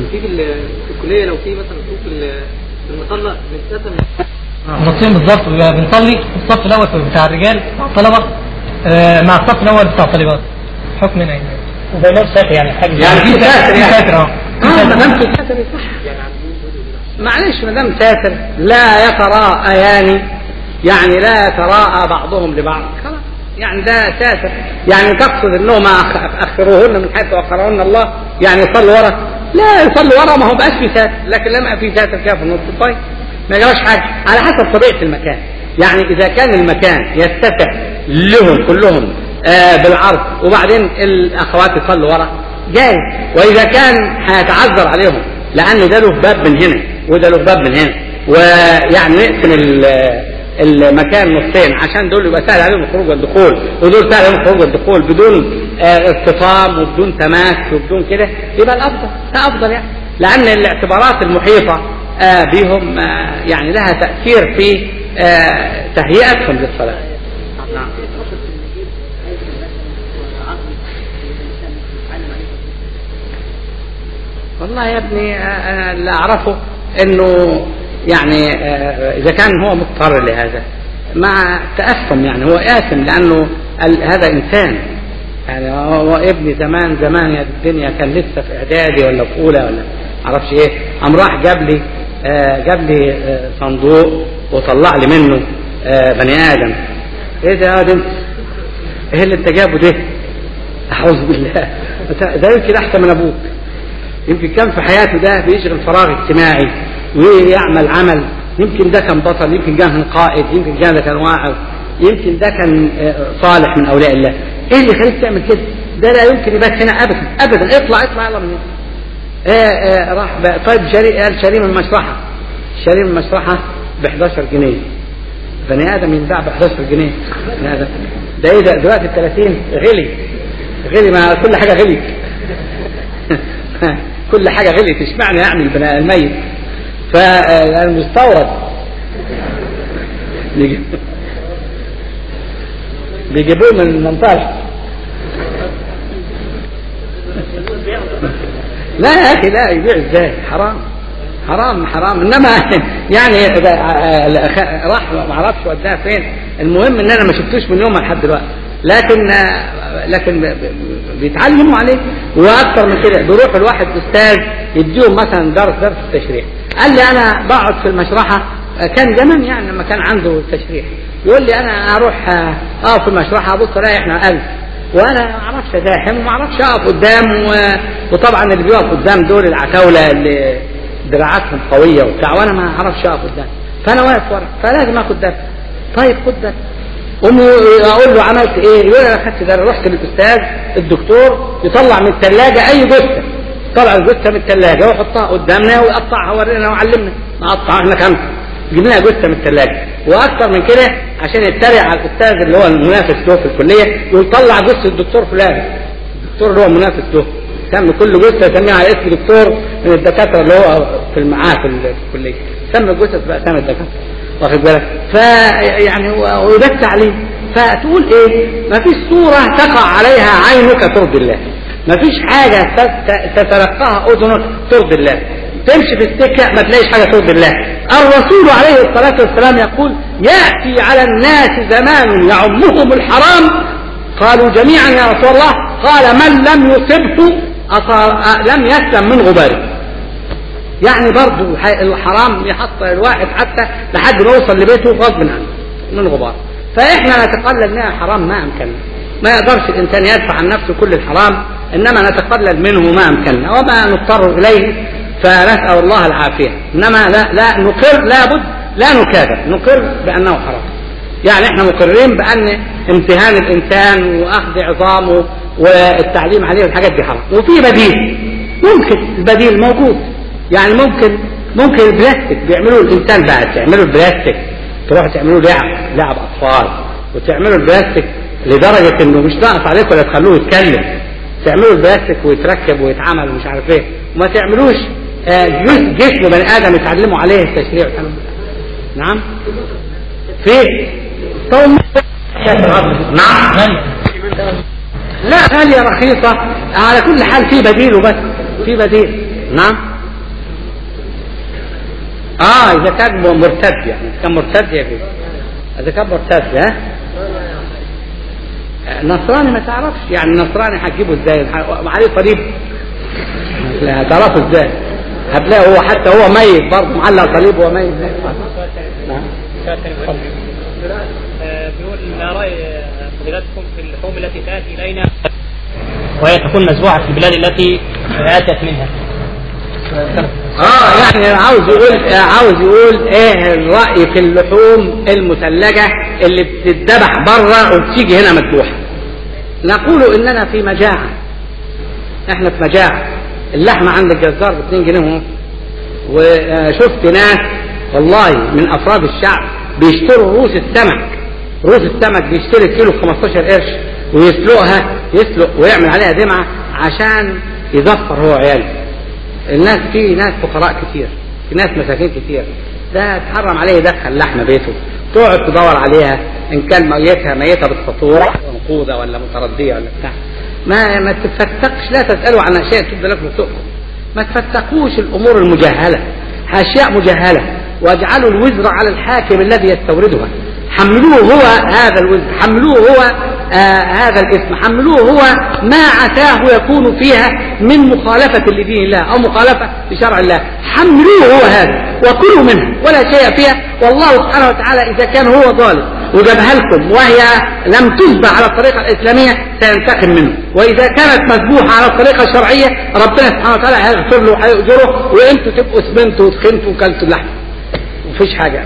في في ال- في الكليه لو في مثلا صوت في ال- في المصلى بنستخدم نصين بالظبط بيبقى بنصلي الصف الاول بتاع الرجال مع الطلبه آه، مع الصف الاول بتاع الطالبات حكم ايه وده نفس ساتر يعني حاجه يعني في ساتر في يعني. ساتر اه اه ما دام في ساتر يصح معلش ما دام ساتر لا يتراءيان يعني لا يتراءى بعضهم لبعض خلاص يعني ده ساتر يعني تقصد انهم أخ- اخروهن من حيث اخرهن الله يعني يصلوا ورا لا يصلوا ورا ما هو بقاش في ساتر لكن لما في ساتر كده في النص طيب ما يجراش حاجه على حسب طبيعه المكان يعني اذا كان المكان يتسع لهم كلهم آه بالعرض وبعدين الاخوات يصلوا ورا جاي واذا كان هيتعذر عليهم لان ده له باب من هنا وده له باب من هنا ويعني نقسم ال- المكان نصين عشان دول يبقى سهل عليهم الخروج والدخول ودول سهل عليهم الخروج والدخول بدون آه، اصطفام وبدون تماس وبدون كده يبقى الافضل ده افضل يعني لان الاعتبارات المحيطه آه، بهم آه، يعني لها تاثير في آه، تهيئتهم للصلاه نعم والله يا ابني آه، انا اللي اعرفه انه يعني آه، اذا كان هو مضطر لهذا مع تأثم يعني هو آثم لأنه ال- هذا إنسان يعني هو ابني زمان زمان يا الدنيا كان لسه في إعدادي ولا في أولى ولا معرفش إيه قام راح جاب لي آه، جاب لي آه، صندوق وطلع لي منه آه، بني آدم إيه ده يا ده إيه اللي أنت جابه ده؟ أعوذ بالله ده يمكن أحسن من أبوك يمكن كان في حياته ده بيشغل فراغ اجتماعي ويعمل عمل يمكن ده كان بطل يمكن ده كان قائد يمكن ده كان واعظ يمكن ده كان آه، صالح من اولياء الله ايه اللي يخليك تعمل كده ده لا يمكن يبات هنا ابدا ابدا اطلع اطلع يلا من هنا آه آه راح بقى طيب شاري قال شاري من المشرحه شاري من المشرحه ب 11 جنيه بني ادم ينباع ب 11 جنيه بني ادم ده ايه ده دلوقتي ال 30 غلي غلي ما كل حاجه غلي كل حاجه غليت اشمعنى يعني البناء الميت فالمستورد بيجي- بيجيبوه من المنطقه لا يا اخي لا يبيع ازاي حرام حرام حرام انما يعني إذا راح ما اعرفش وداها فين المهم ان انا ما شفتوش من يومها لحد دلوقتي لكن لكن بيتعلموا عليه واكثر من كده بيروح الواحد استاذ يديهم مثلا درس درس التشريح قال لي انا بقعد في المشرحه كان زمان يعني لما كان عنده تشريح يقول لي انا اروح اقف في المشرحه ابص الاقي احنا ألف وانا ما اعرفش ازاحم وما اعرفش اقف قدام و... وطبعا اللي بيقف قدام دول العتاوله اللي دراعاتهم قويه وبتاع وانا ما اعرفش اقف قدام فانا واقف ورا فلازم اخد درس طيب خد درس قوم اقول له عملت ايه؟ يقول انا خدت درس رحت للاستاذ الدكتور يطلع من الثلاجه اي جثه طلع الجثه من الثلاجه ويحطها قدامنا ويقطعها ورينا وعلمنا نقطع احنا خمسه جبنا لنا جثه من الثلاجه واكثر من كده عشان يتريق على الاستاذ اللي هو المنافس له في الكليه يقول طلع جثه الدكتور فلان الدكتور اللي هو منافس له سمي كل جثه يسميها على اسم دكتور من الدكاتره اللي هو في معاه في الكليه سمي الجثث باسامي الدكاتره واخد بالك فيعني وده التعليم فتقول ايه ما فيش صورة تقع عليها عينك ترضي الله ما فيش حاجة تتلقاها اذنك ترضي الله تمشي في السكة ما تلاقيش حاجة ترضي الله الرسول عليه الصلاة والسلام يقول يأتي على الناس زمان يعمهم الحرام قالوا جميعا يا رسول الله قال من لم يصبه أصار لم يسلم من غباره يعني برضه الحرام يحط الواحد حتى لحد ما يوصل لبيته غصب عنه من غبار فاحنا نتقلل منها حرام ما امكننا ما يقدرش الانسان يدفع عن نفسه كل الحرام انما نتقلل منه ما امكننا وما نضطر اليه فنسال الله العافيه انما لا لا نقر لابد لا نكابر نقر بانه حرام يعني احنا مقرين بان امتهان الانسان واخذ عظامه والتعليم عليه والحاجات دي حرام وفي بديل ممكن البديل موجود يعني ممكن ممكن البلاستيك بيعملوا الانسان بقى تعملوا البلاستيك تروحوا تعملوا لعب لعب اطفال وتعملوا البلاستيك لدرجه انه مش ناقص عليكم ولا تخلوه يتكلم تعملوا البلاستيك ويتركب ويتعمل ومش عارف ايه وما تعملوش آه جسم بني ادم يتعلموا عليه التشريع نعم في صوم نعم لا غالية رخيصة على كل حال في بديل وبس في بديل نعم اه اذا كان مرتد يعني اذا كان مرتد يجوز اذا كان مرتد ها نصراني ما تعرفش يعني نصراني هتجيبه ازاي عليه صليب لا هتعرفه ازاي هتلاقي هو حتى هو ميت برضه معلق صليب وهو ميت نعم بيقول ما راي فضيلتكم في اللحوم التي تاتي الينا وهي تكون مذبوحه في البلاد التي اتت منها اه يعني عاوز يقول عاوز يقول ايه الراي في اللحوم المثلجه اللي بتتذبح بره وبتيجي هنا مذبوحه نقول اننا في مجاعه احنا في مجاعه اللحمه عند الجزار ب 2 جنيه ونص وشفت ناس والله من افراد الشعب بيشتروا رؤوس السمك رؤوس السمك بيشتري كيلو ب 15 قرش ويسلقها يسلق ويعمل عليها دمعه عشان يظفر هو وعياله الناس في ناس فقراء كتير في ناس مساكين كتير ده تحرم عليه يدخل لحمه بيته تقعد تدور عليها ان كان ميتها ميته بالسطور منقوده ولا مترديه ولا بتاع ما ما تفتقش لا تسالوا عن اشياء تبدو لكم سؤكم ما تفتقوش الامور المجهله اشياء مجهله واجعلوا الوزر على الحاكم الذي يستوردها حملوه هو هذا الوزر حملوه هو آه هذا الاسم حملوه هو ما عساه يكون فيها من مخالفة لدين الله أو مخالفة لشرع الله حملوه هو هذا وكلوا منها ولا شيء فيها والله سبحانه وتعالى إذا كان هو ظالم وجابها لكم وهي لم تذبح على الطريقة الإسلامية سينتقم منه وإذا كانت مذبوحة على الطريقة الشرعية ربنا سبحانه وتعالى هيغفر له وهيأجره وأنتوا تبقوا سمنتوا وتخنتوا وكلتوا اللحم مفيش حاجة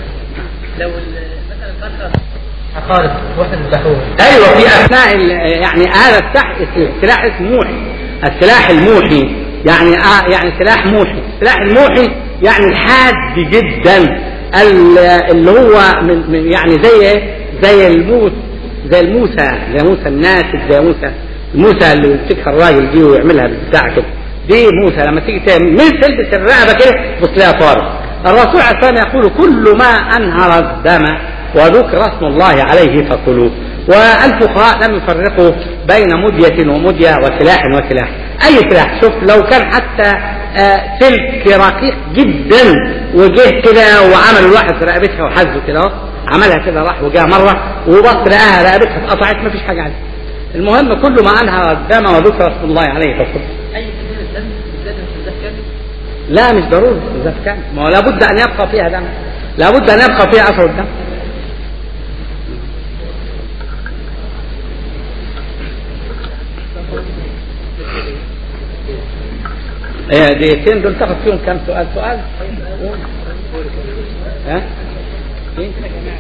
لو مثلا عقارب واحد اللحوم ايوه في اثناء يعني هذا السلاح السلاح اسمه موحي السلاح الموحي يعني آه يعني سلاح موحي السلاح الموحي يعني الحاد جدا اللي هو من من يعني زي زي الموس زي الموسى زي موسى الناسك زي موسى الموسى اللي يمسكها الراجل دي ويعملها بالبتاع كده دي موسى لما تيجي تعمل من تلبس الرقبه كده بص لها طارق الرسول عليه الصلاه يقول كل ما انهر الدم وذكر اسم الله عليه فكلوه والفقهاء لم يفرقوا بين مدية ومدية وسلاح وسلاح أي سلاح شوف لو كان حتى آه سلك رقيق جدا وجه كده وعمل الواحد في رقبتها وحزه كده عملها كده راح وجاء مرة وبص لقاها رقبتها اتقطعت ما فيش حاجة عليه المهم كل ما أنهر الدم وذكر اسم الله عليه فكله أي كثير الدم بالذات في كامل لا مش ضروري إذا كان ما هو لابد أن يبقى فيها دم لابد أن يبقى فيها أثر الدم ايه دقيقتين دول تاخد فيهم كم سؤال سؤال ها إيه؟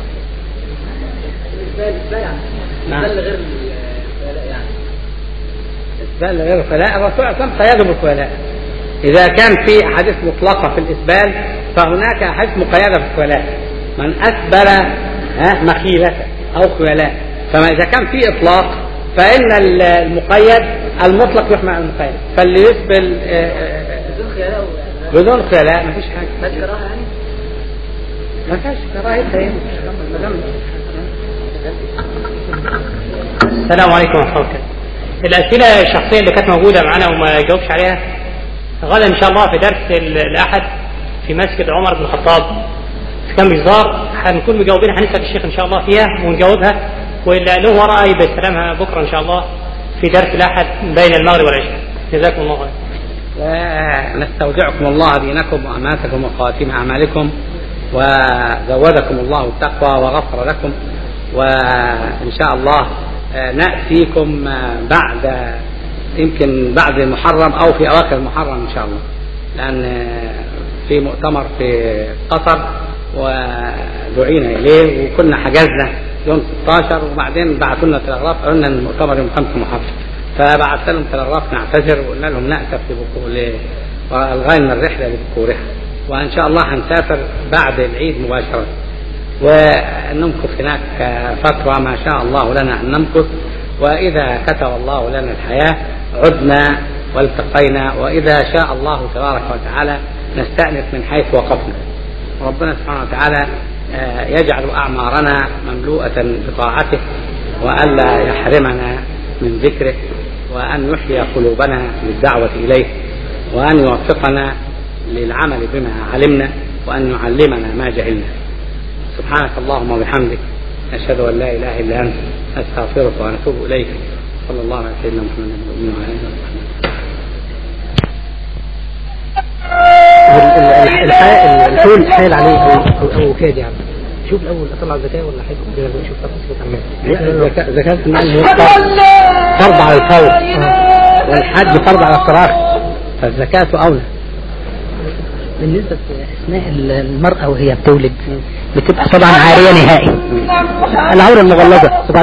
نعم. ده غير الولاء يعني إسبال غير الخلاء الرسول عليه الصلاة والسلام قيده بالخلاء إذا كان في أحاديث مطلقة في الإسبال فهناك أحاديث مقيدة في الخلاء من أسبل ها مخيلة أو خلاء فما إذا كان في إطلاق فإن المقيد المطلق يحمل على المقيد فاللي يسبل آه، آه، بدون خيانة و- بدون خلاء مفيش حاجة ما تكرهها يعني ما فيهاش كراهية هي ما دام السلام عليكم ورحمة الله وبركاته. الأسئلة الشخصية اللي كانت موجودة معانا وما جاوبش عليها غدا إن شاء الله في درس ال- الأحد في مسجد عمر بن الخطاب في كم جزار هنكون مجاوبين هنسأل الشيخ إن شاء الله فيها ونجاوبها واللي له رأي بيستلمها بكرة إن شاء الله في درس الأحد بين المغرب والعشاء جزاكم الله خير. ونستودعكم الله دينكم وأمانتكم وخواتيم أعمالكم وزودكم الله التقوى وغفر لكم وإن شاء الله آه، نأتيكم آه، بعد يمكن بعد المحرم أو في أواخر المحرم إن شاء الله لأن آه، في مؤتمر في قطر ودعينا إليه وكنا حجزنا يوم 16 وبعدين بعثوا لنا تلغراف قالوا لنا إن المؤتمر يوم 5 محرم فبعثت لهم تلغراف نعتذر وقلنا لهم نأسف لبكو- ل- وألغينا الرحلة لبكورها وإن شاء الله هنسافر بعد العيد مباشرة ونمكث هناك فترة ما شاء الله لنا أن نمكث وإذا كتب الله لنا الحياة عدنا والتقينا وإذا شاء الله تبارك وتعالى نستأنف من حيث وقفنا ربنا سبحانه وتعالى آه، يجعل أعمارنا مملوءة بطاعته وألا يحرمنا من ذكره وأن يحيي قلوبنا للدعوة إليه وأن يوفقنا للعمل بما علمنا وأن يعلمنا ما جهلنا سبحانك اللهم وبحمدك أشهد أن لا إله إلا أنت أستغفرك وأتوب إليك صلى الله على سيدنا محمد وعلى آله وصحبه الحول حايل عليه او او أو كاد يعني شوف الاول اطلع الزكاه ولا حاجه كده شوف تفاصيل زكاة زكاة المال هي فرض على الفور والحج فرض على الصراخ فالزكاة أولى بالنسبه لاثناء المراه وهي بتولد بتبقى طبعا عاريه نهائي العوره المغلظه طبعا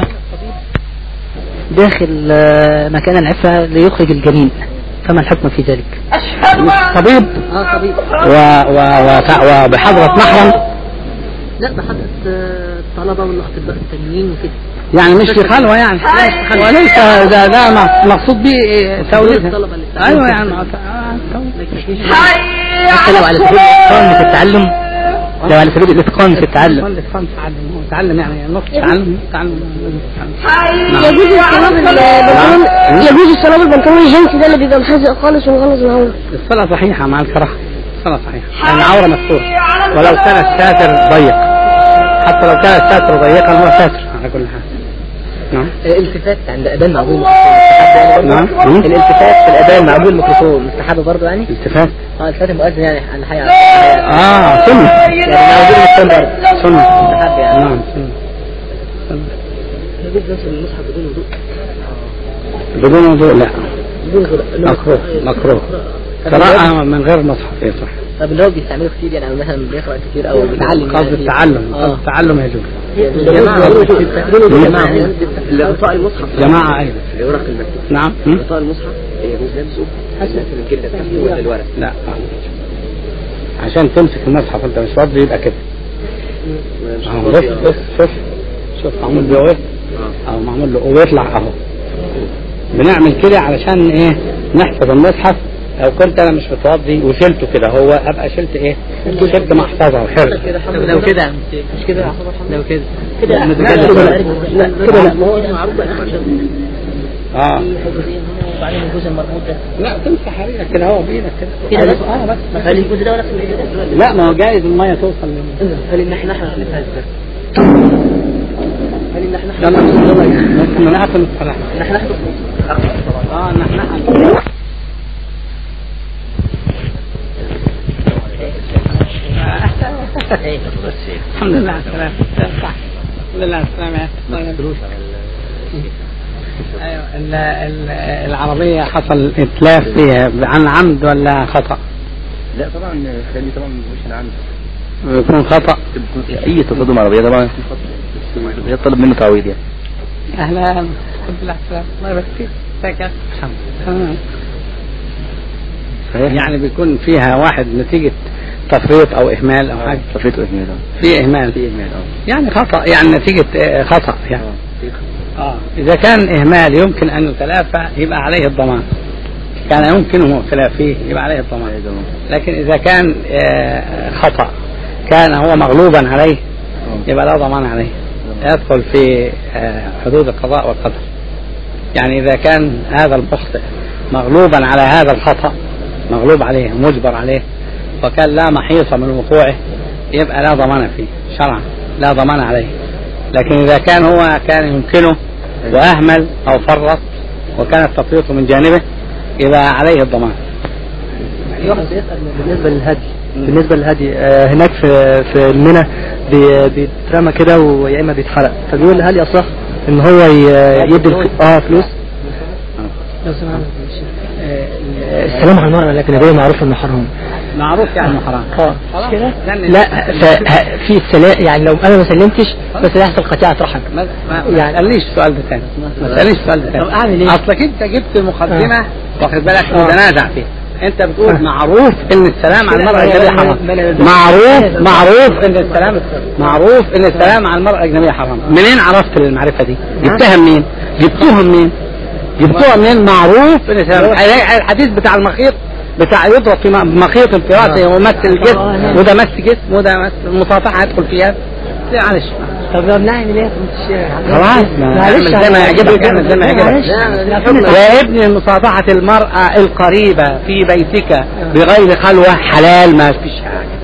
داخل آه، مكان العفه ليخرج الجنين فما الحكم في ذلك؟ طبيب اه طبيب و و و وبحضرة محرم لا بحضرة الطلبة والأطباء التانيين وكده يعني مش في خلوة يعني وليس ده ده مقصود به توليد الطلبة اللي بتاع- ايوه يعني حتى لو على سبيل الإتقان في التعلم لو على سبيل الإتقان في التعلم الاتقان تعلم هو تعلم يعني نص تعلم تعلم يجوز الصلاة بالبنطلون يجوز الصلاة بالبنطلون الجنسي ده اللي بيبقى محزق خالص ومغلظ العورة الصلاة صحيحة مع الكراهة الصلاة صحيحة لأن العورة مفتوحة ولو كان الساتر ضيق حتى لو كان الساتر ضيقا هو ساتر على كل حال نعم الالتفات عند أذان معمول الميكروفون نعم. الالتفات في الأذان معمول الميكروفون مستحب برضه يعني؟ التفات اه التفات المؤذن يعني عن الحياة اه سنة يعني معمول الميكروفون برضه سنة مستحب يعني نعم سنة يجوز نفس المصحف بدون وضوء بدون وضوء لا بدون وضوء مكروه مكروه طب اللي هو- قراءة من غير مصحف ايه صح طب اللي هو بيستعمله كتير يعني أو مثلا بيقرأ كتير أو بيتعلم قصد التعلم قصد اه التعلم يجوز جماعة بدون وضوء جماعة غطاء المصحف جماعة ايضا الورق المكتوب نعم هم؟ غطاء المصحف يجوز لمسه حسب الجلدة بتاعته ولا الورق لا عشان تمسك المصحف انت مش فاضي يبقى كده اهو بص بص شوف شوف معمول بيه ايه او معمول له ويطلع اهو بنعمل كده علشان ايه نحفظ المصحف لو كنت انا مش متوضي وشلته كده هو ابقى شلت ايه شلت محفظه وحرز طب لو كده مش كده لو كده كده لا، نتكلم كده لا لا. كده لا ما هو ده معروف بقى عشان اه في حدودين هنا وبعدين الجزء المربوط ده لا تمسح عليك كده هو بايدك كده كده بس اه بس ما خلي الجزء ده ولا في الجزء لا ما هو جايز الميه توصل لل خلي الناحية ناحية خليها ازاي خلي الناحية يلا ناحية بس من ناحيه الصلاح ناحية ناحية اه نحن الحمد لله على السلامة الحمد لله على السلامة ايوه ال- ال- العربية حصل اتلاف فيها عن عمد ولا خطأ؟ لا طبعا خلي طبعا مش العمد يكون خطأ اي تصادم عربيه طبعا يكون خطأ بس هي طلب منه تعويض يعني اهلا الحمد لله على السلامة الله يبارك فيك ازيك الحمد لله صحيح يعني بيكون فيها واحد نتيجة تفريط او اهمال او حاجة صفيت اهمال اه في اهمال في اهمال اه يعني خطأ يعني نتيجة آه، خطأ يعني آه. إذا كان إهمال يمكن أن يتلافى يبقى عليه الضمان كان يمكنه تلافيه يبقى عليه الضمان لكن إذا كان آه، خطأ كان هو مغلوبا عليه يبقى لا ضمان عليه يدخل في آه، حدود القضاء والقدر يعني إذا كان هذا المخطئ مغلوبا على هذا الخطأ مغلوب عليه مجبر عليه وكان لا محيص من وقوعه يبقى لا ضمان فيه شرعا لا ضمان عليه لكن إذا كان هو كان يمكنه وأهمل أو فرط وكان التفريط من جانبه يبقى عليه الضمان في واحد بيسأل بالنسبة للهدي بالنسبة للهدي آه هناك في في المنى بي- بيترمى كده ويا إما بيتحرق فبيقول هل يصح إن هو ي- يدي الف- اه فلوس لو سمحت آه، السلام على المرأة الأجنبية معروف إنه حرام معروف يعني حرام اه خلاص. كده لأن- لا ف- ه- في السلام يعني لو انا ما سلمتش بس يحصل قطيعة رحم ما ما ما يعني- تسألنيش السؤال ده تاني ما تسألنيش السؤال ده تاني طب أعمل إيه؟ أصلك أنت جبت مقدمة واخد بالك آه. متنازع فيها أنت بتقول آه. معروف إن السلام على المرأة لا، لا، الأجنبية لا، حرام لا، لا، لا. معروف معروف إن السلام معروف إن السلام على المرأة الأجنبية حرام منين عرفت المعرفة دي؟ جبتها منين؟ جبتوها منين؟ جبتوها منين معروف إن السلام الحديث بتاع المخيط بتاع يضرب في م- مخيط في راسه ومس الجسم وده مس جسم وده مس المصافحة يدخل فيها لا معلش طب بنعمل ايه يا فندم الشيخ خلاص ما اعمل زي ما يعجبك اعمل زي ما يعجبك يا ابني مصافحة المرأة القريبة في بيتك بغير خلوة حلال ما فيش حاجة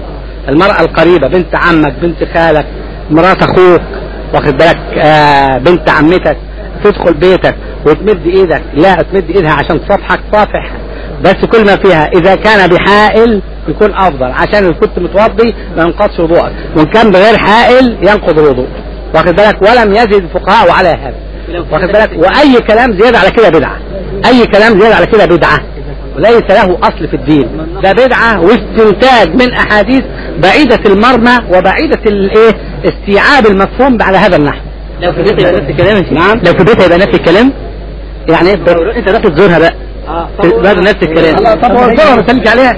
المرأة القريبة بنت عمك بنت خالك مرات اخوك واخد بالك آه بنت عمتك تدخل بيتك وتمد ايدك لا تمد ايدها عشان تصافحك صافح بس كل ما فيها اذا كان بحائل يكون افضل عشان إذا كنت متوضي ما ينقضش وضوءك وان كان بغير حائل ينقض الوضوء واخد بالك ولم يزد الفقهاء على هذا واخد بالك واي كلام زياده على كده بدعه اي كلام زياده على كده بدعه وليس له اصل في الدين ده بدعه واستنتاج من احاديث بعيده المرمى وبعيده الايه استيعاب المفهوم على هذا النحو لو في بيت يبقى نفس الكلام يا شيخ. نعم لو في بيت يبقى نفس الكلام يعني انت انت رحت تزورها بقى برضه نفس الكلام طب هو الصورة ما تسألش عليها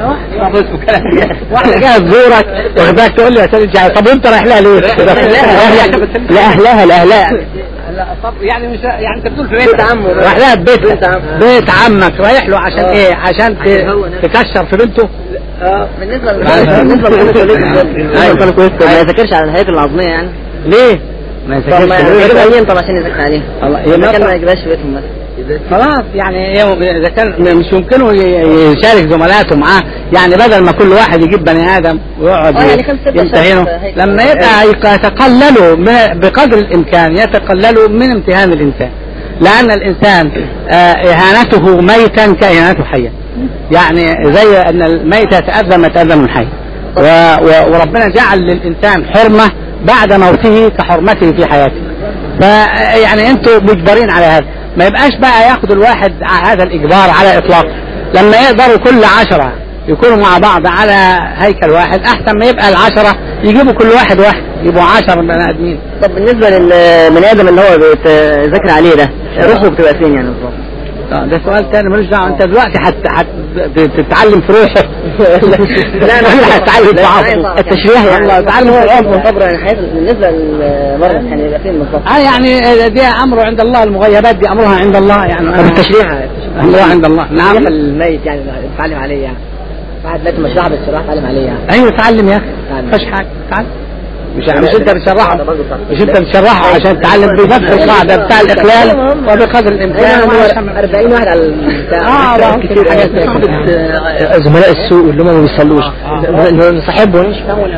واحدة جاية تزورك واخد بالك تقول لي يا سيدي جاي. طب وانت رايح لها ليه؟ لاهلها لاهلها لا طب يعني مش يعني انت بتقول في بيت عمه رايح لها بيت بيت عمك رايح له عشان ايه؟ عشان ت- تكشر في بنته بالنسبه بالنسبه للكويس ما يذاكرش على الهيئات العظميه يعني ليه؟ ما طب ما يجيب يذاكرش عليهم طب عشان يذاكر عليهم الله ما كان ما يا يجيبهاش في بيتهم مثلا خلاص يعني هي اذا كان مش يمكنه ي- يشارك زملاته معاه يعني بدل ما كل واحد يجيب بني ادم ويقعد آه، يعني خمسة ستة يمتهنه شخص هيك. لما يبقى يق- يتقللوا من- بقدر الامكان يتقللوا من امتهان الانسان لان الانسان آه، اهانته ميتا كاهانته حيا يعني زي ان الميت يتاذى ما يتاذى من الحي و- و- وربنا جعل للانسان حرمه بعد موته كحرمته في حياته فيعني انتوا مجبرين على هذا ما يبقاش بقى ياخد الواحد ع- هذا الاجبار على اطلاق لما يقدروا كل عشرة يكونوا مع بعض على هيكل واحد احسن ما يبقى العشرة يجيبوا كل واحد واحد يبقوا عشر بني ادمين طب بالنسبه للبني ادم اللي هو بيتذاكر عليه ده روحه بتبقى فين يعني بالظبط؟ آه، ده سؤال تاني ملوش دعوه انت دلوقتي حت حت بتتعلم في روحك لا انا هتتعلم في عصره التشريح يعني الله تعلم في العمر الصبر يعني حياة بالنسبه للمرض يعني يبقى فين بالظبط؟ اه يعني دي امره عند الله المغيبات دي امرها عند الله يعني طب التشريح امرها عند الله نعم الميت يعني اتعلم عليه يعني واحد لازم مشروع بالشراح اتعلم عليه يعني ايوه تعلم يا اخي تعلم. مفيش حاجه تعلم مش مش انت بتشرحه مش انت بتشرحه عشان تتعلم بنفس القاعده بتاع الاقلال وبقدر الامكان وعشان- 40 واحد على البتاع اه ده كتير حاجات زي كده. زملاء السوق اللي هم ما بيصلوش نصاحبهم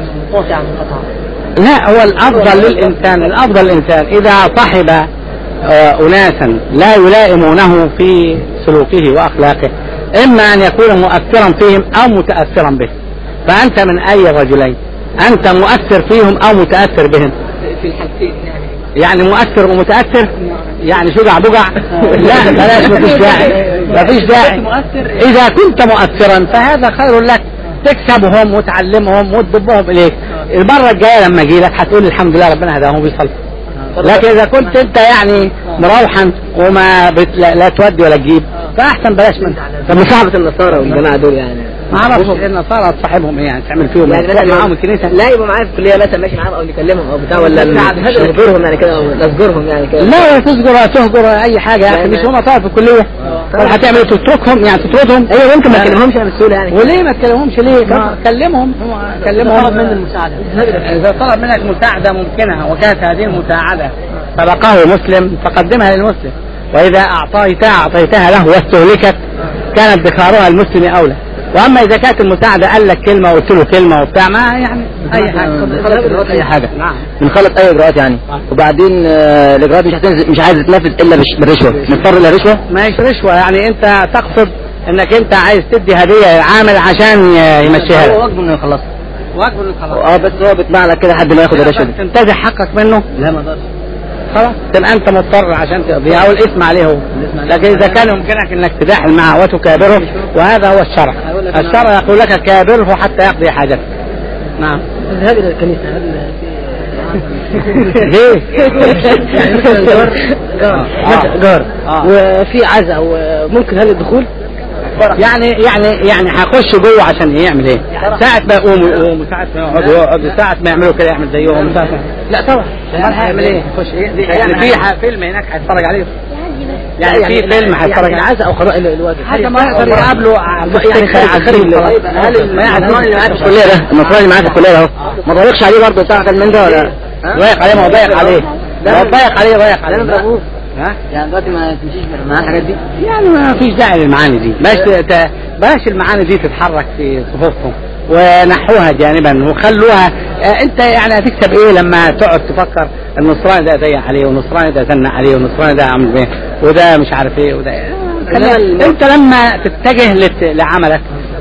لا هو الافضل للانسان الافضل للانسان اذا صحب آه، اناسا لا يلائمونه في سلوكه واخلاقه اما ان يكون مؤثرا فيهم او متاثرا بهم فانت من اي الرجلين انت مؤثر فيهم او متاثر بهم في الحالتين يعني يعني مؤثر ومتاثر يعني شجع بجع لا بلاش مفيش داعي مفيش داعي اذا كنت مؤثرا فهذا خير لك تكسبهم وتعلمهم وتضبهم اليك المره الجايه لما اجي لك هتقول الحمد لله ربنا هداهم بيصلي لكن اذا كنت انت يعني مروحا وما بت... لا, لا تودي ولا تجيب فاحسن بلاش منها طب مصاحبة النصارى والجماعة دول يعني ما اعرفش النصارى تصاحبهم ايه يعني تعمل فيهم يعني يعني مثلا معاهم الكنيسه لا يبقى معايا في الكلية مثلا ماشي معاهم او نكلمهم او بتاع ولا نزجرهم يعني كده او نزجرهم يعني كده لا ولا تزجر ولا تهجر ولا اي حاجه يا اخي مش هم طالب في الكليه ولا هتعمل إيه؟ تتركهم يعني تطردهم ايوه ممكن ما لا. اكلمهمش انا بسهولة يعني وليه ما تكلمهمش ليه؟ ما كلمهم كلمهم طلب مني المساعدة. إذا طلب منك مساعدة ممكنة وكانت هذه المساعدة سبقه مسلم فقدمها للمسلم وإذا أعطيتها أعطيتها له واستهلكت كان ادخارها المسلم أولى وأما إذا كانت المساعدة قال لك كلمة وقلت له كلمة وبتاع ما يعني أي حاجة اي حاجه نعم بنخلط اي اجراءات يعني وبعدين آه، الاجراءات مش هتنزل مش عايز تتنفذ الا بش- بالرشوه نضطر الى رشوه مش رشوة يعني أنت تقصد انك انت عايز تدي هدية للعامل عشان ي- يمشيها هو لك واجبه انه يخلصها واجب انه خلاص اه بس هو بيطلع لك كده لحد ما ياخد الرشوه دي تنتزع حقك منه لا ما اقدرش خلاص تبقى انت مضطر عشان تقضيها او الاسم عليه هو لكن اذا كان يمكنك انك تداحل معه وتكابره وهذا هو الشرع الشرع يقول لك كابره حتى يقضي حاجتك نعم الذهاب الى الكنيسة هل ليه؟ يعني مثلا جار جار مثلا جار آه. وفي عزا وممكن هل الدخول يعني يعني يعني هيخش جوه عشان يعمل ايه؟ ساعة ما يقوموا يقوموا ساعة ما يقعدوا يقعدوا ساعة ما يعملوا كده يعمل زيهم ساعة ما- لا طبعا امال هيعمل ايه؟ يخش ايه؟ يعني في ح- فيلم هناك هيتفرج عليه يعني في فيلم هيتفرج عليه عزا او قضاء الواجب حتى ما يقدر يقابله يعني خارج خارج هل ما يعرف النصراني اللي معاك في الكليه ده النصراني اللي معاك في الكليه ده اهو ما ضايقش عليه برضه بتاع كان من ده ولا ضايق عليه ما هو ضايق عليه ما هو ضايق عليه ضايق عليه انا بقول ها؟ يعني دلوقتي ما تمشيش معاه الحاجات دي يعني ما فيش داعي للمعاني دي بلاش ت- بلاش المعاني دي تتحرك في صفوفهم ونحوها جانبا وخلوها آه، انت يعني هتكسب ايه لما تقعد تفكر النصراني ده ضيق عليه والنصراني ده زنق عليه والنصراني ده عمل ايه وده مش عارف ايه وده إيه. خلي- انت لما تتجه لت- لعملك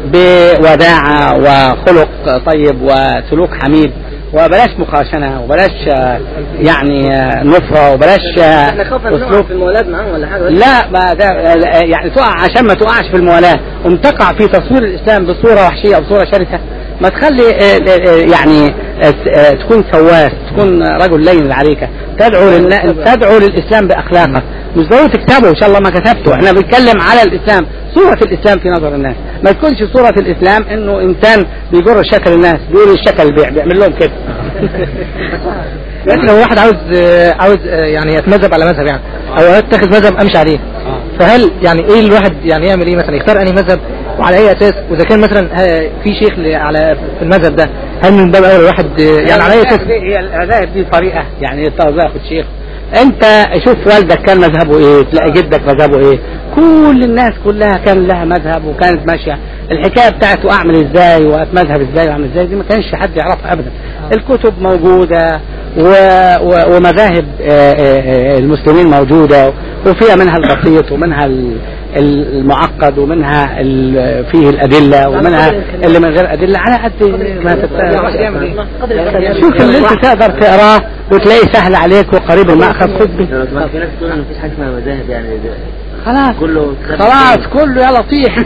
بوداعة وخلق طيب وسلوك حميد وبلاش مخاشنة وبلاش آه، يعني آه، نفرة وبلاش آه، نخاف ان نقع في المولاد معاهم ولا حاجه لا ما ده يعني تقع عشان ما تقعش في الموالاة وم تقع في تصوير الإسلام بصورة وحشية أو بصورة شرسة ما تخلي آه، آه، يعني آه، آه، تكون سواس تكون رجل لين العريكة تدعو لله تدعو للإسلام بأخلاقك مش ضروري تكتبه إن شاء الله ما كتبته احنا بنتكلم على الإسلام صورة الإسلام في نظر الناس ما تكونش صورة الإسلام إنه إنسان بيجر شكل الناس بيقول الشكل البيع بيعمل لهم كده لكن لو واحد عاوز عاوز يعني يتمذهب على مذهب يعني او يتخذ مذهب امشي عليه فهل يعني ايه الواحد يعني يعمل ايه مثلا يختار انهي مذهب وعلى اي اساس واذا كان مثلا ها- في شيخ ل- على في المذهب ده هل من باب اول الواحد يعني على اي اساس هي المذاهب دي طريقة يعني تاخد شيخ انت شوف والدك كان مذهبه ايه تلاقي جدك مذهبه ايه كل الناس كلها كان لها مذهب وكانت ماشية الحكاية بتاعته اعمل ازاي واتمذهب ازاي واعمل ازاي دي ما كانش حد يعرفها ابدا الكتب موجودة و... و... ومذاهب آه، آه، آه، المسلمين موجودة وفيها منها البسيط ومنها ال- المعقد ومنها ال- فيه الأدلة ومنها اللي من غير أدلة على قد ما تت- شوف اللي انت تقدر تقراه وتلاقيه سهل عليك وقريب المأخذ خذ به في ناس بتقول ان مفيش حاجه اسمها مذاهب يعني خلاص كله خلاص كله يلا طيح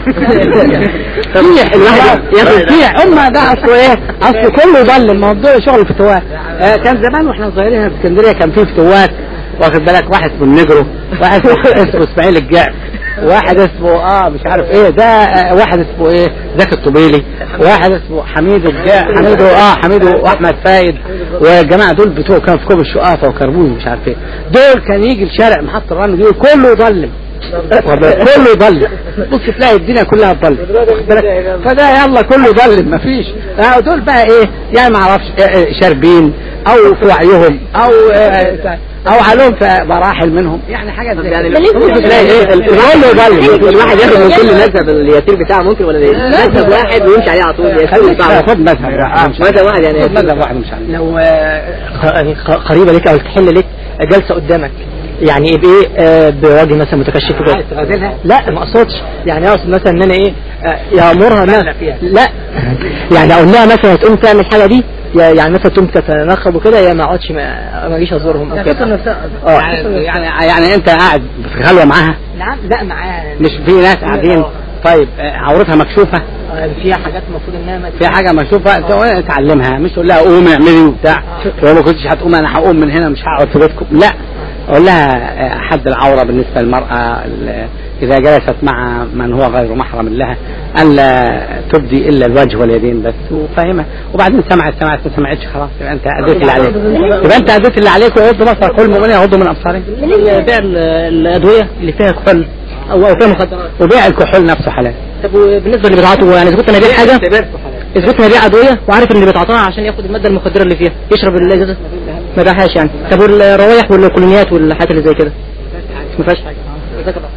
طيح الواحد ياخد طيح هم ده اصله ايه اصله كله ضل الموضوع شغل فتوات آه كان زمان واحنا صغيرين في اسكندريه كان في فتوات واخد بالك واحد اسمه النجرو واحد اسمه اسماعيل الجعب واحد اسمه اه مش عارف ايه ده آه واحد اسمه ايه زكي الطبيلي واحد اسمه حميد الجاع حميد اه حميد واحمد فايد والجماعه دول بتوع كانوا في كوب الشقافه وكربون مش عارف ايه دول كان يجي الشارع محط الرمل دول كله يضلم كله يضل بص تلاقي الدنيا كلها تضل واخد بالك؟ فده يلا كله يضل مفيش آه، دول بقى ايه يعني ما اعرفش آه، آه، شاربين او في وعيهم او آه، او عليهم في مراحل منهم يعني حاجه زي يعني كده. بص تلاقي ايه كله يضل الواحد ياخد من كل مذهب اليسير بتاعه ممكن ولا ايه؟ مذهب واحد ويمشي عليه على طول يسير خليك بتاعه خد مذهب واحد مش مذهب واحد يعني خد مذهب واحد مش عارف لو آه، يعني ق- قريبه لك او تحل لك جلسه قدامك يعني بايه آه، بوجه مثلا متكشف كده عايز تغادلها؟ لا ما اقصدش يعني اقصد مثلا ان انا ايه آه، يامرها انها لا يعني اقول لها مثلا تقوم تعمل الحاجه دي يا- يعني مثلا تقوم تتنخب وكده يا ما اقعدش ما ما اجيش ازورهم أو كده. اه يعني يعني يعني انت قاعد في خلوه معاها نعم لا معاها مش في ناس قاعدين طيب آه، عورتها مكشوفه فيها حاجات المفروض انها ما في حاجة مكشوفة انت تعلمها مش تقول لها قومي اعملي وبتاع ولو ما كنتش هتقوم انا هقوم من هنا مش هقعد في بيتكم لا اقول لها آه، حد العورة بالنسبة للمرأة ال- إذا جلست مع من هو غير محرم لها ألا تبدي إلا الوجه واليدين بس وفاهمة وبعدين سمعت سمعت ما سمعتش خلاص يبقى أنت أديت اللي عليك يبقى أنت أديت اللي عليك ويغض بصر كل مؤمن يغض من أبصارهم بيع ال- الادويه اللي فيها كحول او أو فيها مخدرات وبيع الكحول نفسه حلال طب وبالنسبه اللي بيتعاطوا يعني اذا كنت انا بيع حاجه اذا كنت انا بيع ادويه وعارف ان اللي بيتعاطاها عشان ياخد الماده المخدره اللي فيها يشرب الازازه ما بيعهاش يعني طب والروايح والكولونيات والحاجات اللي زي كده ما فيهاش حاجه جزاك الله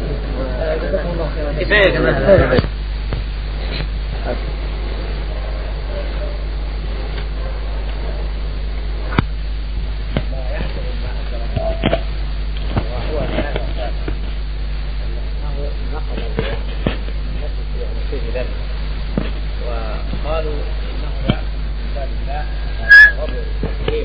وقالوا انه لا من باب الله غضب التحريم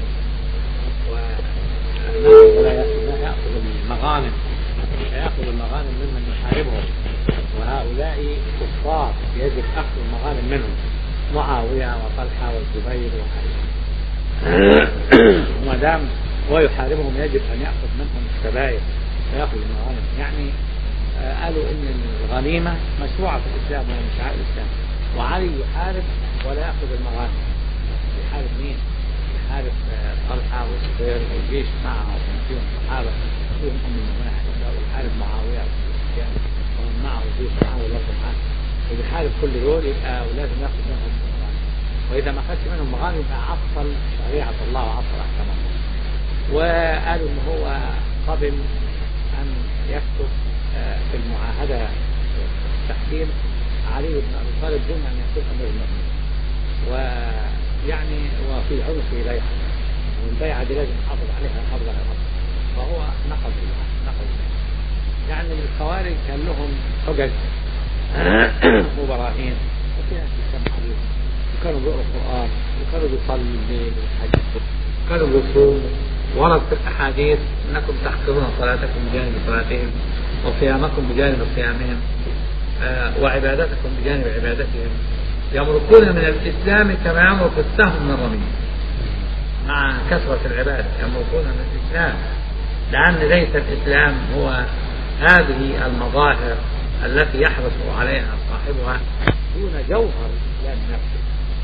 وانه لا لا ياخذ المغانم لا ياخذ المغانم ممن يحاربهم وهؤلاء كفار يجب اخذ المغانم منهم معاويه وطلحه والزبير وغيرهم وما دام هو يحاربهم يجب ان ياخذ منهم السبائل وياخذ المغانم يعني آه، قالوا ان الغنيمه مشروعه في الاسلام وهي من شعائر الاسلام وعلي يحارب ولا ياخذ المغانم يحارب مين؟ يحارب آه، طلحه والزبير والجيش معه فيهم صحابه فيهم ام المؤمنين عائشه ويحارب معاويه وسفيان ومن معه جيش معه والارض معه ويحارب كل دول يبقى ولازم ياخذ منهم مغانم واذا ما اخذش منهم مغانم يبقى عطل شريعه الله وعطل احكام الله وقالوا ان هو قبل ان يكتب آه، في المعاهده التحكيم علي بن ابي طالب دون ان يكون امير المؤمنين ويعني وفي عنف بيعة والبيعة دي لازم نحافظ عليها حفظ على نفسه فهو نقض العهد نقض العهد. يعني الخوارج كان لهم حجج وبراهين وفي ناس بتسمع عليهم وكانوا بيقروا القرآن وكانوا بيصلوا الليل والحج كانوا بيصوموا ورد في الأحاديث أنكم تحقرون صلاتكم بجانب صلاتهم وصيامكم بجانب صيامهم آه، وعبادتكم بجانب عبادتهم يمرقون من الإسلام كما يمرق السهم من الرمي مع كثرة العبادة يمرقون من الإسلام لأن ليس الإسلام هو هذه المظاهر التي يحرص عليها صاحبها دون جوهر الإسلام نفسه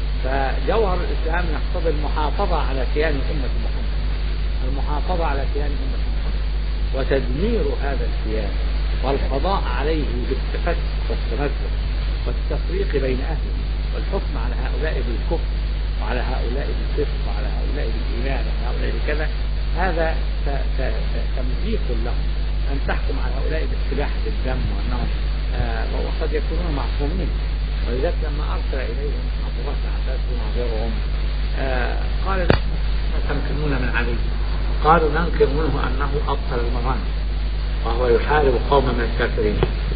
فجوهر الإسلام يقتضي المحافظة على كيان أمة محمد المحافظة على كيان أمة محمد وتدمير هذا الكيان والقضاء عليه بالتفتت والتمزق والتفريق بين أهله والحكم على هؤلاء بالكفر وعلى هؤلاء بالفسق وعلى هؤلاء بالإيمان وعلى هؤلاء بكذا هذا ت- ت- ت- تمزيق لهم أن تحكم على هؤلاء باستباحة الدم وأنهم آه، وقد يكونون معصومين ولذلك لما أرسل إليهم عبد الله بن عباس يناظرهم آه، قال ما تنكرون من علي قالوا ننكر منه أنه أبطل المغانم وهو يحارب قوما من الكافرين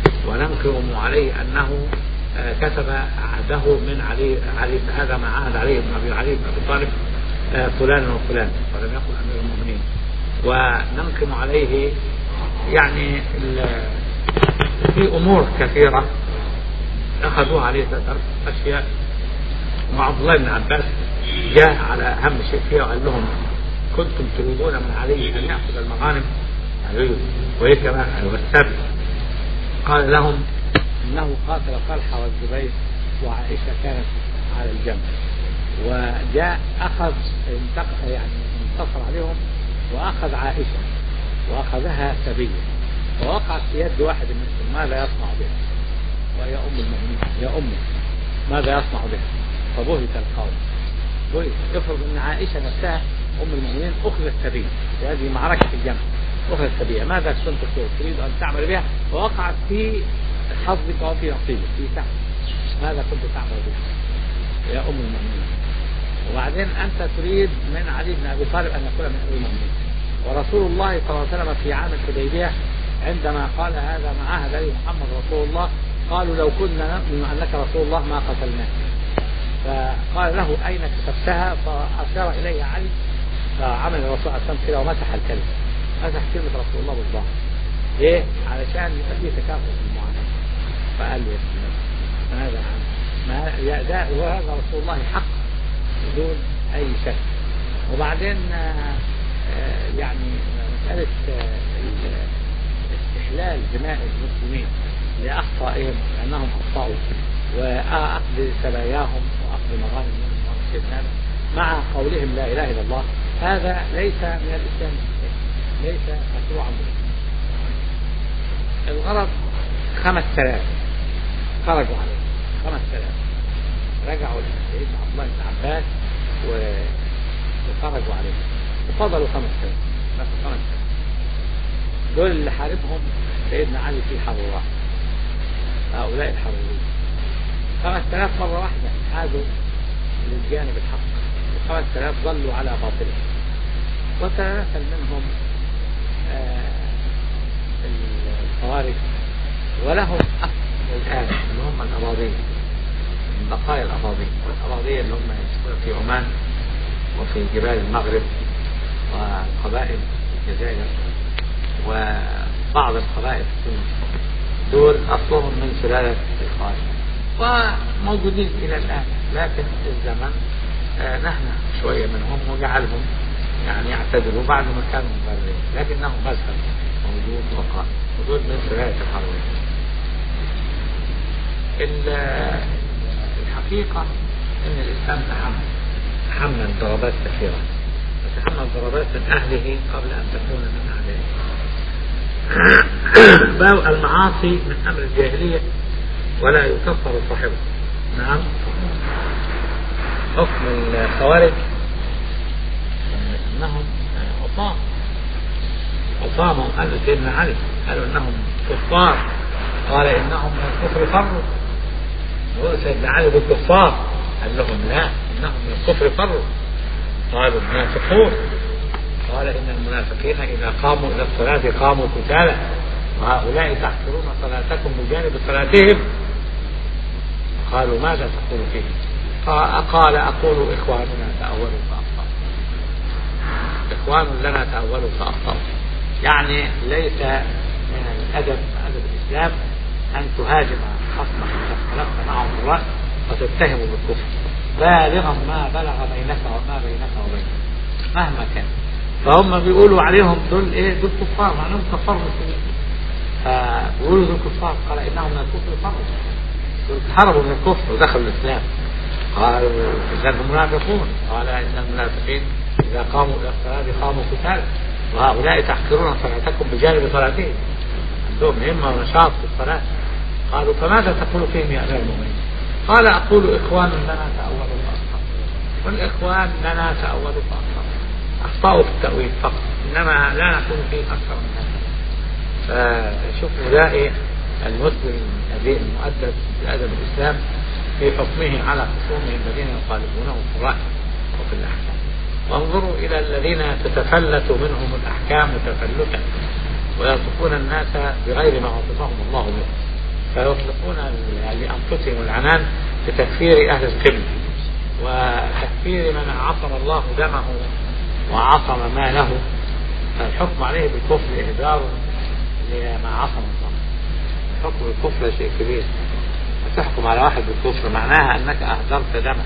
وننكر عليه أنه آه، كتب عهده من علي علي هذا ما عهد عليه بن أبي علي بن أبي طالب آه، فلان وفلان ولم يقل أمير المؤمنين وننقم عليه يعني ال- في أمور كثيرة أخذوها عليه ثلاث أشياء وعبد الله بن عباس جاء على أهم شيء فيها وقال لهم كنتم تريدون من علي أن يأخذ المغانم قالوا له، وإيه كمان قالوا والسبب قال لهم إنه قاتل طلحة والزبير وعائشة كانت على الجنب وجاء أخذ انتق- يعني انتصر عليهم وأخذ عائشة وأخذها سبيا ووقعت في يد واحد منكم ماذا يصنع بها وهي أم المؤمنين يا أمي ماذا يصنع بها فبهت القوم بهت افرض أن عائشة نفسها أم المؤمنين أخذت سبيا في هذه معركة الجمع أخذت سبيا ماذا كنت تريد أن تعمل بها ووقعت في حظك وفي نصيبك في سهم ماذا كنت تعمل بها يا أم المؤمنين وبعدين أنت تريد من علي بن أبي طالب أن يكون من أمير المؤمنين ورسول الله صلى الله عليه وسلم في عام الحديبية عندما قال هذا ما عهد عليه محمد رسول الله قالوا لو كنا نؤمن أنك رسول الله ما قتلناك فقال له أين كتبتها فأشار إليه علي فعمل الرسول صلى الله عليه وسلم كده ومسح الكلمة مسح كلمة رسول الله بالظهر ليه؟ علشان يبقى فيه تكافؤ في المعاملة فقال له يا سيدي ماذا عن ما يا ده وهذا رسول الله حق بدون أي شك وبعدين آه، آه، يعني مسألة آه، ال- استحلال دماء المسلمين لأخطائهم لأنهم أخطأوا وأخذ سباياهم وأخذ مغانمهم وشيء هذا مع قولهم لا إله إلا الله هذا ليس من الإسلام ليس مشروعا بالإسلام الغرض خمس ثلاث خرجوا عليه خمس ثلاث رجعوا لسيدنا عبد الله بن عباس و- وخرجوا عليه وفضلوا خمس ثلاث بس خمس ثلاث دول اللي حاربهم سيدنا علي في حرورة هؤلاء الحروريين خمس ثلاث مرة واحدة حازوا للجانب الحق وخمس ثلاث ظلوا على باطله وتناسل منهم آه، الخوارج ولهم أصل الآن اللي هم الأراضين من بقايا الأراضين والأراضين اللي هم يسكنون في عمان وفي جبال المغرب وقبائل الجزائر وبعض القبائل في تونس دول أصلهم من سلالة الخوارج وموجودين إلى الآن لكن الزمن آه، نهنا شوية منهم وجعلهم يعني يعتذروا بعد ما كانوا مبررين لكنه مذهب موجود وقائم ودول من سلالة الحرورية ال- الحقيقة أن الإسلام تحمل تحمل ضربات كثيرة وتحمل ضربات من أهله قبل أن تكون من أهله باب المعاصي من أمر الجاهلية ولا يكفر صاحبه نعم حكم الخوارج أنهم عصام عصام قالوا سيدنا علي قالوا أنهم كفار قال إنهم من الكفر فروا يقول سيدنا علي بالكفار قال لهم لا إنهم من الكفر فروا قالوا المنافقون قال إن المنافقين إذا قاموا إلى الصلاة قاموا كتالا وهؤلاء تحقرون صلاتكم بجانب صلاتهم قالوا ماذا تقول فيه قال أقول إخواننا تأولوا فأخطأوا إخوان لنا تأولوا فأخطأوا يعني ليس من الأدب أدب الإسلام أن تهاجم خصمك إذا اختلفت معهم الرأي وتتهم بالكفر بالغا ما بلغ بينك وما بينك وبينهم مهما كان فهم بيقولوا عليهم دول ايه دول كفار مع انهم كفار مسلمين فبيقولوا دول كفار قال انهم من الكفر فروا دول هربوا من الكفر ودخلوا الاسلام قالوا اذا هم منافقون قال ان المنافقين اذا قاموا الى الصلاه قاموا كتالا وهؤلاء تحقرون صلاتكم بجانب صلاتهم عندهم همه ونشاط في الصلاه قالوا فماذا تقول فيهم يا امير المؤمنين؟ قال اقول اخوان لنا تاولوا فاخطاوا والاخوان لنا تاولوا فاخطاوا اخطاوا في التاويل فقط انما لا نكون فيه اكثر من هذا فشوفوا ده ايه المسلم الذي المؤدب بادب الاسلام في حكمه على خصومه الذين يخالفونه في الراي وفي الاحكام وانظروا الى الذين تتفلت منهم الاحكام تفلتا ويصفون الناس بغير ما وصفهم الله به فيطلقون لانفسهم العنان بتكفير اهل القبله وتكفير من عصم الله دمه وعصم ماله فالحكم عليه بالكفر إهدار لما عصم الله الحكم بالكفر شيء كبير تحكم على واحد بالكفر معناها أنك أهدرت دمه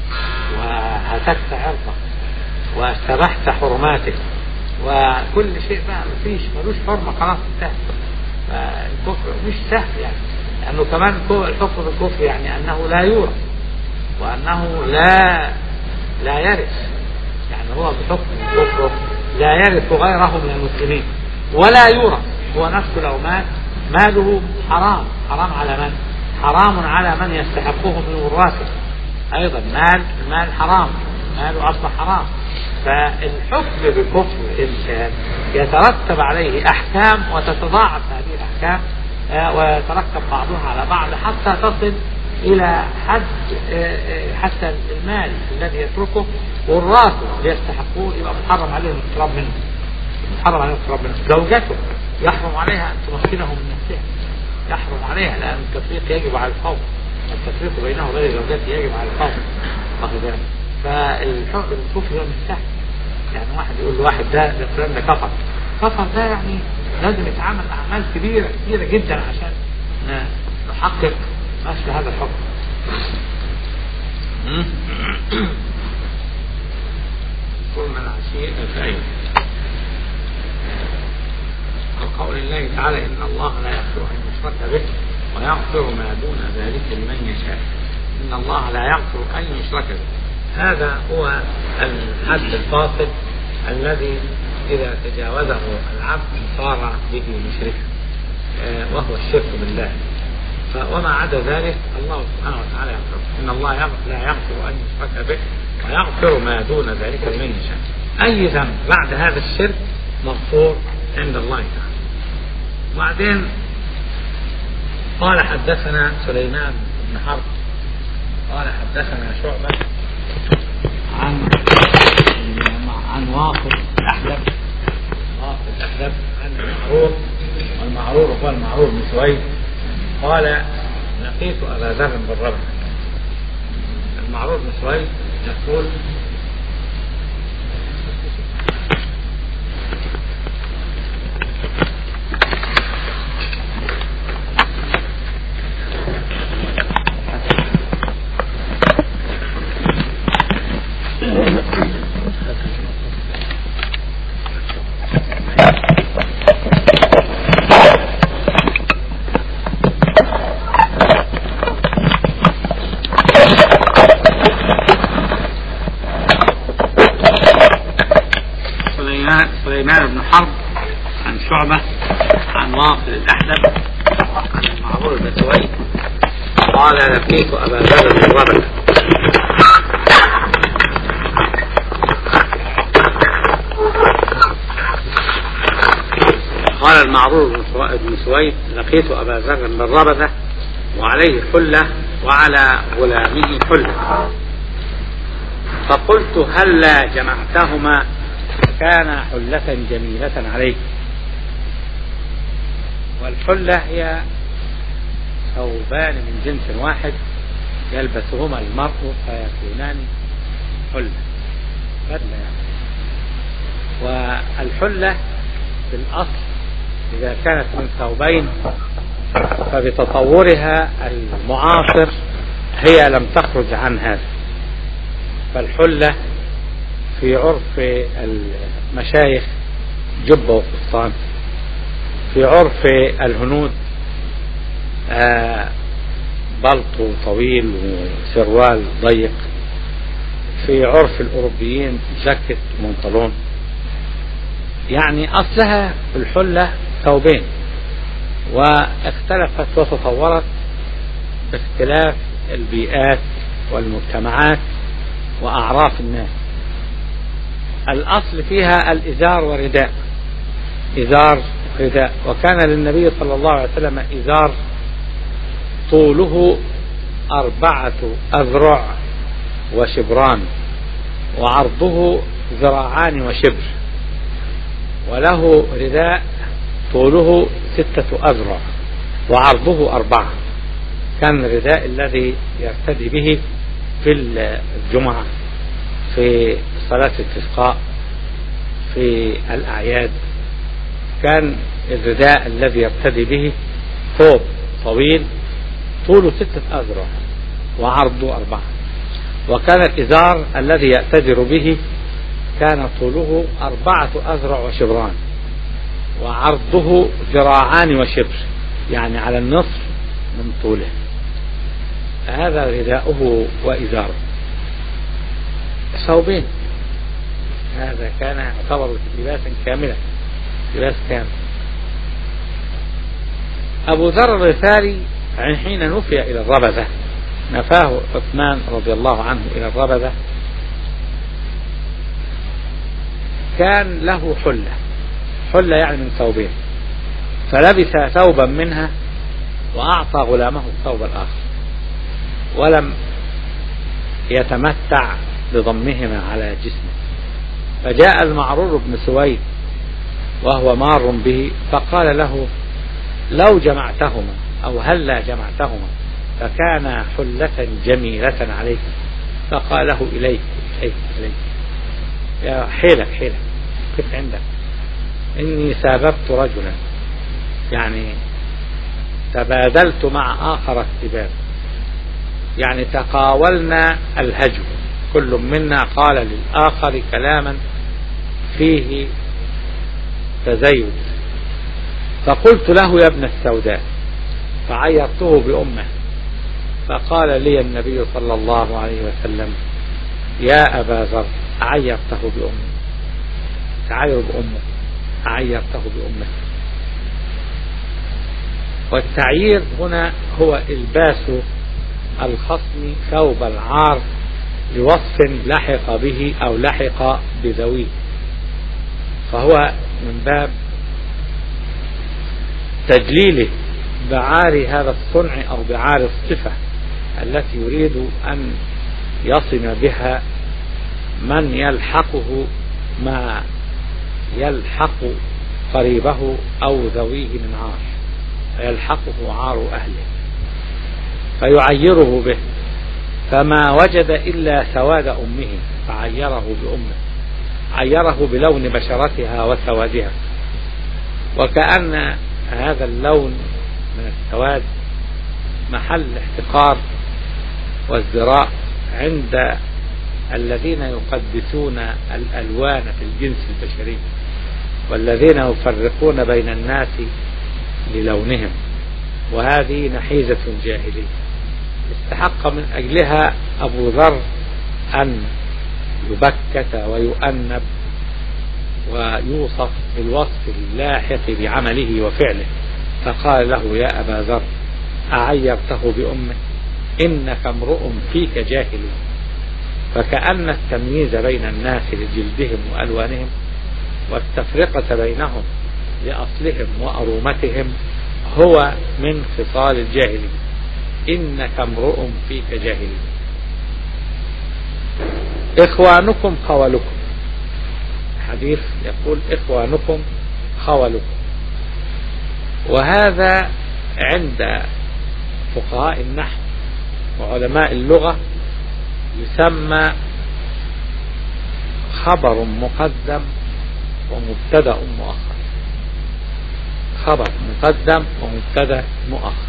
وهتكت عرضه واستبحت حرماتك وكل شيء بقى مفيش ملوش حرمة خلاص انتهت فالكفر مش سهل يعني لأنه كمان الحكم بالكفر يعني أنه لا يورث وأنه لا لا يرث يعني هو بحكم كفره لا يرث غيره من المسلمين ولا يورث هو نفسه لو مات ماله حرام حرام على من؟ حرام على من يستحقه من وراثه ايضا مال المال حرام ماله اصبح حرام فالحكم بكفر الانسان يترتب عليه احكام وتتضاعف هذه الاحكام ويتركب بعضها على بعض حتى تصل الى حد حتى المال الذي يتركه وراثه ليستحقوه يبقى محرم عليهم الاقتراب منه محرم عليهم الاقتراب منه زوجته يحرم عليها ان تمكنه من نفسها يحرم عليها لان التفريق يجب على القوم التفريق بينه وبين زوجته يجب على القوم واخد بالك فالحكم الكفر ده مش سهل يعني واحد يقول لواحد ده ده فلان ده كفر كفر ده يعني لازم يتعامل اعمال كبيره كبيره جدا عشان نحقق مثل هذا الحكم كل من عشيء فأين وقول الله تعالى إن الله لا يغفر أن يشرك به ويغفر ما دون ذلك لمن يشاء إن الله لا يغفر أن يشرك به هذا هو الحد الفاصل الذي إذا تجاوزه العبد صار به مشركا وهو الشرك بالله وما عدا ذلك الله سبحانه وتعالى يغفر إن الله يغفر لا يغفر أن يشرك به ويغفر ما دون ذلك لمن يشاء أي ذنب بعد هذا الشرك مغفور عند الله تعالى وبعدين قال حدثنا سليمان بن حرب قال حدثنا شعبة عن عن واقف الأحلب واقف الأحلب عن المعروف والمعروف هو المعروف بن سويد قال لقيت أبا ذر بالربع المعروف بن سويد يقول سليمان بن حرب عن شعبة عن واصل الأحدب عن المعمور بن سويد قال لقيت أبا ذر بن ربك قال المعروف بن سويد لقيت أبا ذر بن ربذة وعليه حلة وعلى غلامه حلة فقلت هلا جمعتهما كان حلة جميلة عليك والحلة هي ثوبان من جنس واحد يلبسهما المرء فيكونان حلة بدلة يعني والحلة في الأصل إذا كانت من ثوبين فبتطورها المعاصر هي لم تخرج عن هذا فالحلة في عرف المشايخ جبة وفستان في عرف الهنود آه بلطو طويل وسروال ضيق في عرف الأوروبيين جاكيت ومنطلون يعني أصلها الحلة ثوبين واختلفت وتطورت باختلاف البيئات والمجتمعات وأعراف الناس الأصل فيها الإزار ورداء إزار رداء وكان للنبي صلى الله عليه وسلم إزار طوله أربعة أذرع وشبران وعرضه ذراعان وشبر وله رداء طوله ستة أذرع وعرضه أربعة كان الرداء الذي يرتدي به في الجمعة في صلاة الاستسقاء في الأعياد كان الرداء الذي يرتدي به ثوب طويل طوله ستة أذرع وعرضه أربعة وكان الإزار الذي يأتجر به كان طوله أربعة أذرع وشبران وعرضه ذراعان وشبر يعني على النصف من طوله هذا رداؤه وإزاره ثوبين هذا كان يعتبر لباسا كاملا لباس كامل أبو ذر الغفاري حين نفي إلى الربذة نفاه عثمان رضي الله عنه إلى الربذة كان له حلة حلة يعني من ثوبين فلبس ثوبا منها وأعطى غلامه الثوب الآخر ولم يتمتع بضمهما على جسمه فجاء المعرور بن سويد وهو مار به فقال له لو جمعتهما أو هلا جمعتهما فكان حلة جميلة عليك فقال له إليك إليك إليك يا حيلك حيلك كيف عندك إني ساببت رجلا يعني تبادلت مع آخر السباب يعني تقاولنا الهجو كل منا قال للآخر كلاما فيه تزيد فقلت له يا ابن السوداء فعيرته بأمه فقال لي النبي صلى الله عليه وسلم يا أبا ذر أعيرته بأمه تعاير بأمه أعيرته بأمه والتعيير هنا هو إلباس الخصم ثوب العار لوصف لحق به أو لحق بذويه فهو من باب تجليله بعار هذا الصنع أو بعار الصفة التي يريد أن يصم بها من يلحقه ما يلحق قريبه أو ذويه من عار فيلحقه عار أهله فيعيره به فما وجد إلا سواد أمه فعيره بأمه عيره بلون بشرتها وسوادها وكأن هذا اللون من السواد محل احتقار وازدراء عند الذين يقدسون الألوان في الجنس البشري والذين يفرقون بين الناس للونهم وهذه نحيزة جاهلية استحق من أجلها أبو ذر أن يبكت ويؤنب ويوصف بالوصف اللاحق بعمله وفعله فقال له يا أبا ذر أعيرته بأمه إنك امرؤ فيك جاهل فكأن التمييز بين الناس لجلدهم وألوانهم والتفرقة بينهم لأصلهم وأرومتهم هو من خصال الجاهلين إنك امرؤ فيك جاهلين إخوانكم خولكم حديث يقول إخوانكم خولكم وهذا عند فقهاء النحو وعلماء اللغة يسمى خبر مقدم ومبتدا مؤخر خبر مقدم ومبتدا مؤخر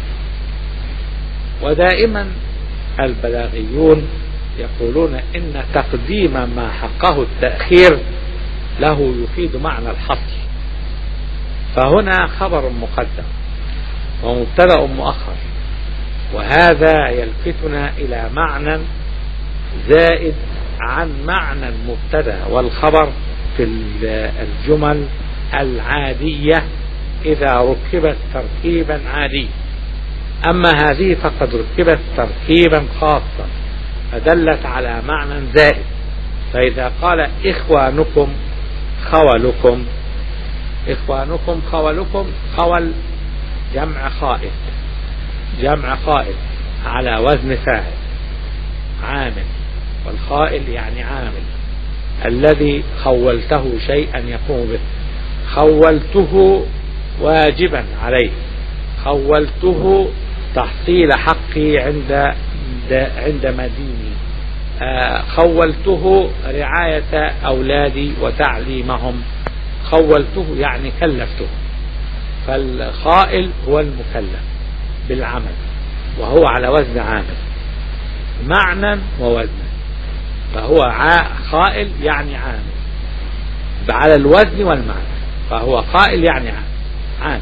ودائما البلاغيون يقولون ان تقديم ما حقه التأخير له يفيد معنى الحصر فهنا خبر مقدم ومبتدا مؤخر وهذا يلفتنا الى معنى زائد عن معنى المبتدا والخبر في الجمل العادية إذا ركبت تركيبا عاديا أما هذه فقد ركبت تركيبا خاصا فدلت على معنى زائد فإذا قال إخوانكم خولكم إخوانكم خولكم خول جمع خائف جمع خائف على وزن فاعل عامل والخائل يعني عامل الذي خولته شيئا يقوم به خولته واجبا عليه خولته تحصيل حقي عند عند مديني آه خولته رعاية أولادي وتعليمهم خولته يعني كلفته فالخائل هو المكلف بالعمل وهو على وزن عامل معنى ووزنا فهو خائل يعني عامل على الوزن والمعنى فهو قائل يعني عامل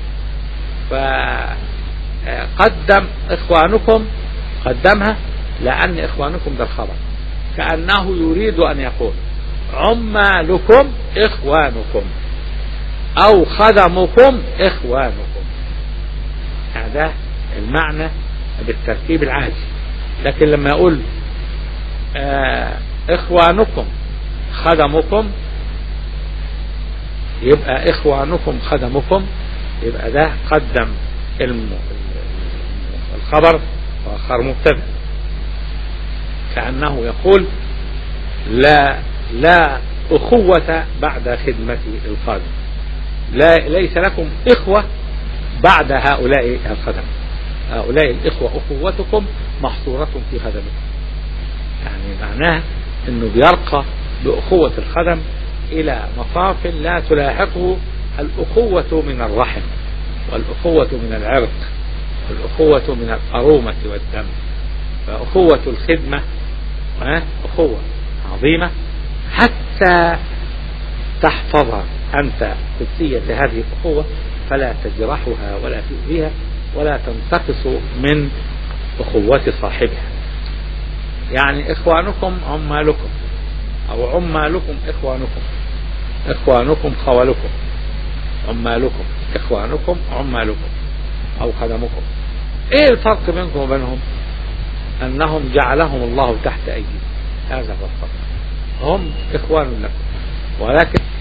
فقدم إخوانكم قدمها لأن إخوانكم ده الخبر كأنه يريد أن يقول عمالكم إخوانكم أو خدمكم إخوانكم هذا المعنى بالترتيب العادي لكن لما يقول آه إخوانكم خدمكم يبقى إخوانكم خدمكم يبقى ده قدم الخبر وآخر مبتدا كأنه يقول لا لا أخوة بعد خدمة الخادم لا ليس لكم إخوة بعد هؤلاء الخدم هؤلاء الإخوة أخوتكم محصورة في خدمكم يعني معناه أنه بيرقى بأخوة الخدم إلى مصاف لا تلاحقه الأخوة من الرحم والأخوة من العرق والأخوة من الأرومة والدم فأخوة الخدمة أخوة عظيمة حتى تحفظ أنت قدسية هذه الأخوة فلا تجرحها ولا تؤذيها ولا تنتقص من أخوة صاحبها يعني إخوانكم عمالكم أو عمالكم إخوانكم إخوانكم خولكم عمالكم إخوانكم عمالكم أو خدمكم إيه الفرق بينكم وبينهم أنهم جعلهم الله تحت أيديهم هذا هو الفرق هم إخوان لكم ولكن